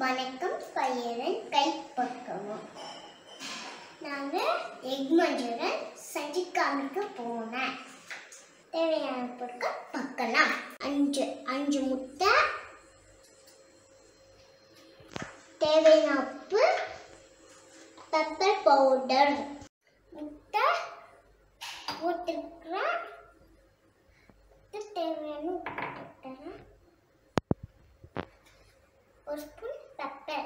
வணக்கம் பையரன் கைப்பக்கமும் நாங்கள் எக் மஞ்சுரன் செஞ்சு காமிக்க போனேன் தேவையான பொருட்கள் பார்க்கலாம் அஞ்சு அஞ்சு முட்டை தேவையான உப்பு பெப்பர் பவுடர் முட்டை போட்டுக்கிறேன் இது தேவையான உப்பு போட்டுக்கிறேன் ஒரு ஸ்பூன் பெப்பர்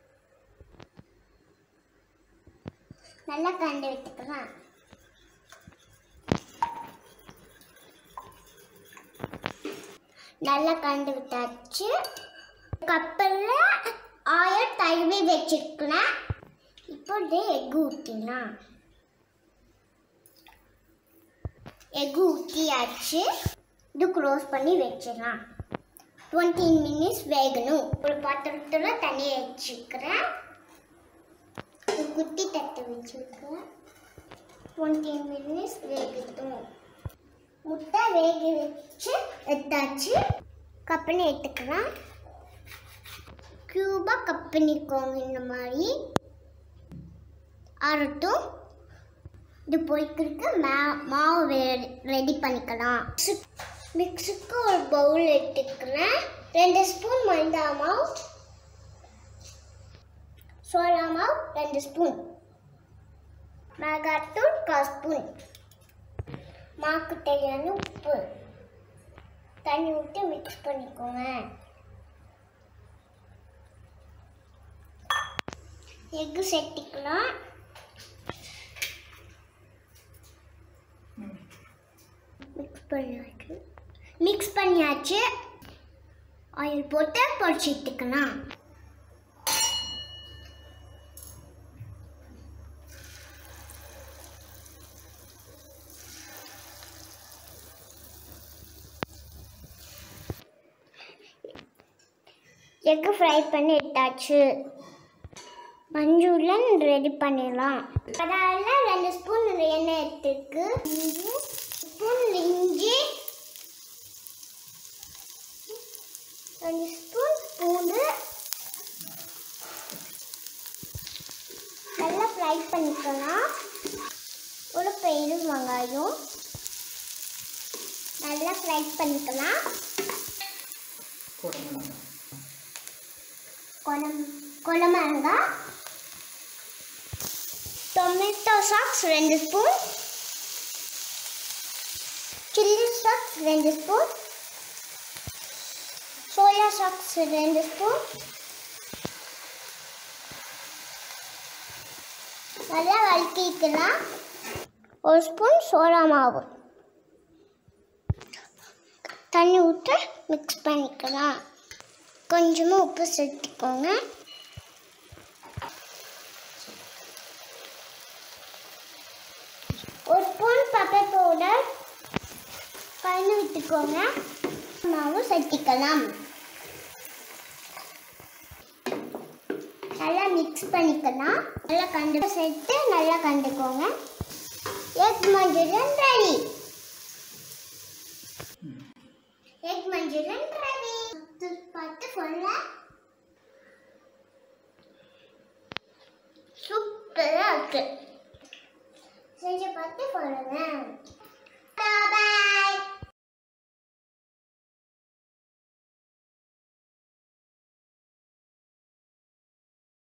நல்லா கண்டு விட்டுக்கலாம் நல்லா கண்டு விட்டாச்சு கப்பலில் ஆயில் தழுவி வச்சிருக்கிறேன் இப்போ எக் ஊற்றினா எக் ஊற்றியாச்சு இது க்ளோஸ் பண்ணி வச்சிடலாம் டுவெண்ட்டி மினிட்ஸ் வேகணும் ஒரு பாத்திரத்தில் தண்ணி வச்சுக்கிறேன் ஒரு குட்டி தட்டு வச்சுருக்கேன் டுவெண்ட்டி மினிட்ஸ் வேகட்டும் முட்டை வேக வச்சு எடுத்தாச்சு கப்பனி எடுத்துக்கலாம் க்யூபாக கட் பண்ணிக்கோங்க இந்த மாதிரி ஆறட்டும் இது போய்க்கிருக்கு மா மாவு ரெடி பண்ணிக்கலாம் மிக்ஸுக்கு ஒரு பவுல் எடுத்துக்கிறேன் ரெண்டு ஸ்பூன் மைதா மாவு சோளா மாவு ரெண்டு ஸ்பூன் மிளகாத்தூள் கால் ஸ்பூன் மாக்கு தேவையான உப்பு தண்ணி விட்டு மிக்ஸ் பண்ணிக்கோங்க எக்கு சேர்த்திக்கலாம் மிக்ஸ் பண்ணியாச்சு மிக்ஸ் பண்ணியாச்சு ஆயில் போட்டு பொரிச்சிட்டுக்கலாம் எக்கு ஃப்ரை பண்ணி எடுத்தாச்சு மஞ்சூரியன் ரெடி பண்ணிடலாம் கடாயில் ரெண்டு ஸ்பூன் எண்ணெய் எடுத்துக்கு இஞ்சி ஸ்பூன் இஞ்சி ரெண்டு ஸ்பூன் பூண்டு நல்லா ஃப்ரை பண்ணிக்கலாம் ஒரு பெயிரும் வெங்காயம் நல்லா ஃப்ரை பண்ணிக்கலாம் குழம் குழம்புங்க டொமேட்டோ சாக்ஸ் ரெண்டு ஸ்பூன் சில்லி சாக்ஸ் ரெண்டு ஸ்பூன் சோயா சாக்ஸ் ரெண்டு ஸ்பூன் நல்லா வதக்கிக்கலாம் ஒரு ஸ்பூன் சோளா மாவு தண்ணி விட்டு மிக்ஸ் பண்ணிக்கலாம் கொஞ்சமாக உப்பு சேர்த்துக்கோங்க ஒரு ஸ்பூன் பெப்பர் பவுடர் கலந்து விட்டுக்கோங்க மாவு சேர்த்திக்கலாம் நல்லா மிக்ஸ் பண்ணிக்கலாம் நல்லா கண்டு சேர்த்து நல்லா கண்டுக்கோங்க egg manchurian ready egg manchurian ready பார்த்து சொல்ல சூப்பராக இருக்கு செஞ்சு பார்த்து சொல்லுங்க